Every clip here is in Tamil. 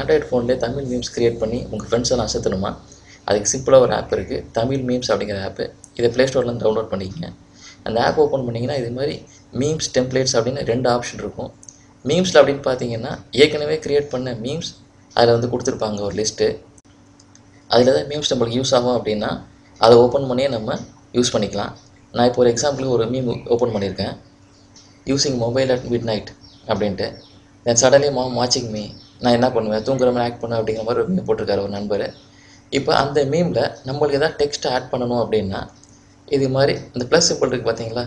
ஆண்ட்ராய்டு ஃபோன்லேயே தமிழ் மீம்ஸ் க்ரியேட் பண்ணி உங்கள் ஃப்ரெண்ட்ஸெல்லாம் அசத்தணுமா அதுக்கு சிம்பிளாக ஒரு ஆப் இருக்குது தமிழ் மீம்ஸ் அப்படிங்கிற ஆப்பு இதை ப்ளே ஸ்டோர்லேருந்து டவுன்லோட் பண்ணிக்கங்க அந்த ஆப் ஓப்பன் பண்ணிங்கன்னா இது மாதிரி மீம்ஸ் டெம்ப்ளேட்ஸ் அப்படின்னு ரெண்டு ஆப்ஷன் இருக்கும் மீம்ஸில் அப்படின்னு பார்த்தீங்கன்னா ஏற்கனவே க்ரியேட் பண்ண மீம்ஸ் அதில் வந்து கொடுத்துருப்பாங்க ஒரு லிஸ்ட்டு அதில் தான் மீம்ஸ் நம்மளுக்கு யூஸ் ஆகும் அப்படின்னா அதை ஓப்பன் பண்ணியே நம்ம யூஸ் பண்ணிக்கலாம் நான் இப்போ ஒரு எக்ஸாம்பிளுக்கு ஒரு மீம் ஓப்பன் பண்ணியிருக்கேன் using mobile at midnight அப்படின்ட்டு தென் சடன்லி மாம் வாட்சிங் மீ நான் என்ன பண்ணுவேன் தூங்குற மாதிரி ஆக்ட் பண்ணுவேன் அப்படிங்கிற மாதிரி ஒரு மீம் போட்டிருக்காரு ஒரு நண்பர் இப்போ அந்த மீமில் நம்மளுக்கு எதாவது டெக்ஸ்ட் ஆட் பண்ணணும் அப்படின்னா இது மாதிரி இந்த ப்ளஸ் சிம்பிள் இருக்குது பார்த்தீங்களா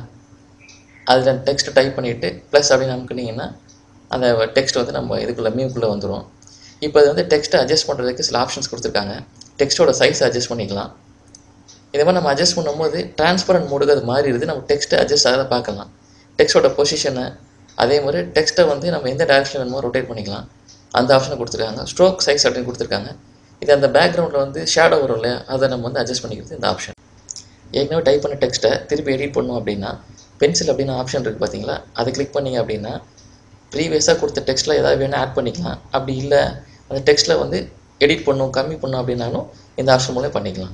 அதில் டெக்ஸ்ட் டைப் பண்ணிவிட்டு ப்ளஸ் அப்படின்னு அமுக்குனீங்கன்னா அந்த டெக்ஸ்ட் வந்து நம்ம இதுக்குள்ளே மீம்குள்ளே வந்துடும் இப்போ அது வந்து டெக்ஸ்ட்டை அட்ஜஸ்ட் பண்ணுறதுக்கு சில ஆப்ஷன்ஸ் கொடுத்துருக்காங்க டெக்ஸ்ட்டோட சைஸ் அட்ஜஸ்ட் பண்ணிக்கலாம் இதே மாதிரி நம்ம அட்ஜஸ்ட் பண்ணும்போது டிரான்ஸ்பரண்ட் மோடுக்கு அது மாறிடுது நம்ம டெக்ஸ்ட்டை அட்ஜஸ்ட் ஆகிறத பார்க்கலாம் டெக்ஸ்ட்டோட பொசிஷனை அதே மாதிரி டெக்ஸ்ட்டை வந்து நம்ம எந்த டேரக்ஷன் வேணுமோ ரொட்டேட் பண்ணிக்கலாம் அந்த ஆப்ஷனை கொடுத்துருக்காங்க ஸ்ட்ரோக் சைஸ் அப்படின்னு கொடுத்துருக்காங்க இது அந்த பேக்ரவுண்டில் வந்து ஷேடோ வரும் இல்லையா அதை நம்ம வந்து அட்ஜஸ்ட் பண்ணிக்கிறது இந்த ஆப்ஷன் ஏற்கனவே டைப் பண்ண டெக்ஸ்ட்டை திருப்பி எடிட் பண்ணோம் அப்படின்னா பென்சில் அப்படின்னு ஆப்ஷன் இருக்குது பார்த்தீங்களா அதை கிளிக் பண்ணீங்க அப்படின்னா ப்ரீவியஸாக கொடுத்த டெக்ஸ்ட்டில் ஏதாவது வேணால் ஆட் பண்ணிக்கலாம் அப்படி இல்லை அந்த டெக்ஸ்ட்டில் வந்து எடிட் பண்ணும் கம்மி பண்ணும் அப்படின்னாலும் இந்த ஆப்ஷன் மூலம் பண்ணிக்கலாம்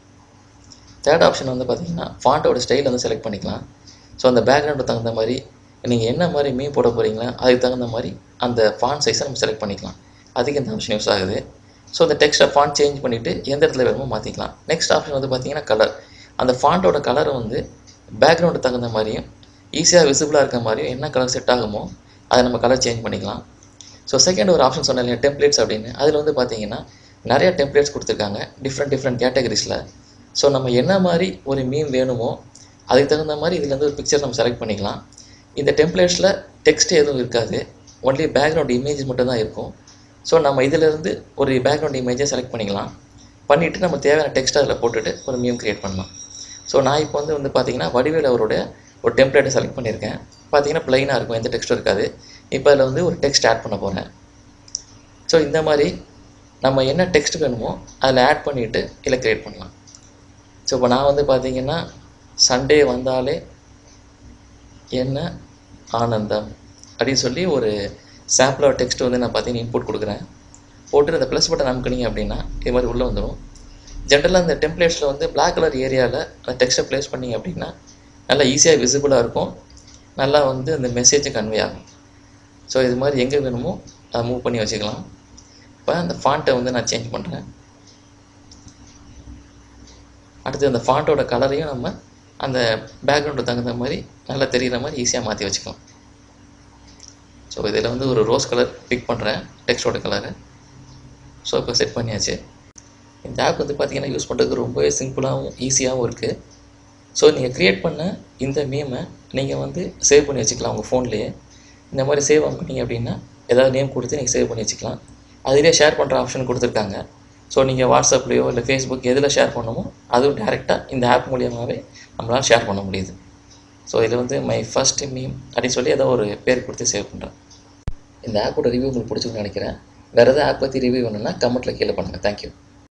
தேர்ட் ஆப்ஷன் வந்து பார்த்தீங்கன்னா ஃபாண்ட்டோட ஸ்டைல் வந்து செலக்ட் பண்ணிக்கலாம் ஸோ அந்த பேக்ரவுண்டுக்கு தகுந்த மாதிரி நீங்கள் என்ன மாதிரி மீன் போட போகிறீங்களோ அதுக்கு தகுந்த மாதிரி அந்த ஃபாண்ட் சைஸை நம்ம செலக்ட் பண்ணிக்கலாம் அதுக்கு இந்த ஆப்ஷன் யூஸ் ஆகுது ஸோ அந்த டெக்ஸ்ட்டை ஃபாண்ட் சேஞ்ச் பண்ணிவிட்டு எந்த இடத்துல வேணுமோ மாற்றிக்கலாம் நெக்ஸ்ட் ஆப்ஷன் வந்து பார்த்தீங்கன்னா கலர் அந்த ஃபாண்ட்டோட கலரை வந்து பேக்ரவுண்டு தகுந்த மாதிரியும் ஈஸியாக விசிபிளாக இருக்க மாதிரியும் என்ன கலர் செட் ஆகுமோ அதை நம்ம கலர் சேஞ்ச் பண்ணிக்கலாம் ஸோ செகண்ட் ஒரு ஆப்ஷன் சொன்னேன் இல்லையா டெம்ப்ளேட்ஸ் அப்படின்னு அதில் வந்து பார்த்தீங்கன்னா நிறைய டெம்ப்ளேட்ஸ் கொடுத்துருக்காங்க டிஃப்ரெண்ட் டிஃப்ரெண்ட் கேட்டகரிஸில் ஸோ நம்ம என்ன மாதிரி ஒரு மீம் வேணுமோ அதுக்கு தகுந்த மாதிரி இதுலேருந்து ஒரு பிக்சர் நம்ம செலக்ட் பண்ணிக்கலாம் இந்த டெம்ப்ளேட்ஸில் டெக்ஸ்ட் எதுவும் இருக்காது ஒன்லி பேக்ரவுண்ட் இமேஜஸ் மட்டும் தான் இருக்கும் ஸோ நம்ம இதிலேருந்து ஒரு பேக்ரவுண்ட் இமேஜை செலக்ட் பண்ணிக்கலாம் பண்ணிவிட்டு நம்ம தேவையான டெக்ஸ்ட் அதில் போட்டுட்டு ஒரு மீம் க்ரியேட் பண்ணலாம் ஸோ நான் இப்போ வந்து வந்து பார்த்தீங்கன்னா வடிவேல் அவருடைய ஒரு டெம்ப்ளேட்டை செலக்ட் பண்ணியிருக்கேன் பார்த்தீங்கன்னா ப்ளைனாக இருக்கும் எந்த டெக்ஸ்ட்டும் இருக்காது இப்போ அதில் வந்து ஒரு டெக்ஸ்ட் ஆட் பண்ண போகிறேன் ஸோ இந்த மாதிரி நம்ம என்ன டெக்ஸ்ட் வேணுமோ அதில் ஆட் பண்ணிவிட்டு இதில் க்ரியேட் பண்ணலாம் ஸோ இப்போ நான் வந்து பார்த்தீங்கன்னா சண்டே வந்தாலே என்ன ஆனந்தம் அப்படின்னு சொல்லி ஒரு சாம்பிளோட டெக்ஸ்ட் வந்து நான் பார்த்தீங்கன்னா இன்புட் கொடுக்குறேன் போட்டு அந்த ப்ளஸ் பட்டன் அமுக்குனீங்க அப்படின்னா இது மாதிரி உள்ளே வந்துடும் ஜென்ரலாக இந்த டெம்ப்ளேட்ஸில் வந்து Black கலர் ஏரியாவில் அந்த டெக்ஸ்ட்டை ப்ளேஸ் பண்ணீங்க அப்படின்னா நல்லா ஈஸியாக விசிபிளாக இருக்கும் நல்லா வந்து அந்த மெசேஜ் கன்வே ஆகும் ஸோ இது மாதிரி எங்கே வேணுமோ அதை மூவ் பண்ணி வச்சுக்கலாம் இப்போ அந்த ஃபாண்ட்டை வந்து நான் சேஞ்ச் பண்ணுறேன் அடுத்து அந்த ஃபாண்ட்டோட கலரையும் நம்ம அந்த பேக்ரவுண்டு தகுந்த மாதிரி நல்லா தெரிகிற மாதிரி ஈஸியாக மாற்றி வச்சுக்கலாம் ஸோ இதில் வந்து ஒரு ரோஸ் கலர் பிக் பண்ணுறேன் டெக்ஸ்டோட கலரு ஸோ இப்போ செட் பண்ணியாச்சு இந்த ஆப் வந்து பார்த்தீங்கன்னா யூஸ் பண்ணுறதுக்கு ரொம்பவே சிம்பிளாகவும் ஈஸியாகவும் இருக்குது ஸோ நீங்கள் க்ரியேட் பண்ண இந்த மீமை நீங்கள் வந்து சேவ் பண்ணி வச்சுக்கலாம் உங்கள் ஃபோன்லேயே இந்த மாதிரி சேவ் பண்ணிங்க அப்படின்னா ஏதாவது நேம் கொடுத்து நீங்கள் சேவ் பண்ணி வச்சுக்கலாம் அதிலே ஷேர் பண்ணுற ஆப்ஷன் கொடுத்துருக்காங்க ஸோ நீங்கள் வாட்ஸ்அப்லேயோ இல்லை ஃபேஸ்புக் எதில் ஷேர் பண்ணணுமோ அதுவும் டேரெக்டாக இந்த ஆப் மூலியமாகவே நம்மளால் ஷேர் பண்ண முடியுது ஸோ இதில் வந்து மை ஃபர்ஸ்ட் மீம் அப்படின்னு சொல்லி ஏதோ ஒரு பேர் கொடுத்து சேவ் பண்ணுறேன் இந்த ஆப்போட ரிவ்யூ உங்களுக்கு பிடிச்சிருக்குன்னு நினைக்கிறேன் வேறு எதாவது ஆப் பற்றி ரிவ்யூ வேணும்னா கமெண்ட்டில் கீழே பண்ணுங்கள் தேங்க்யூ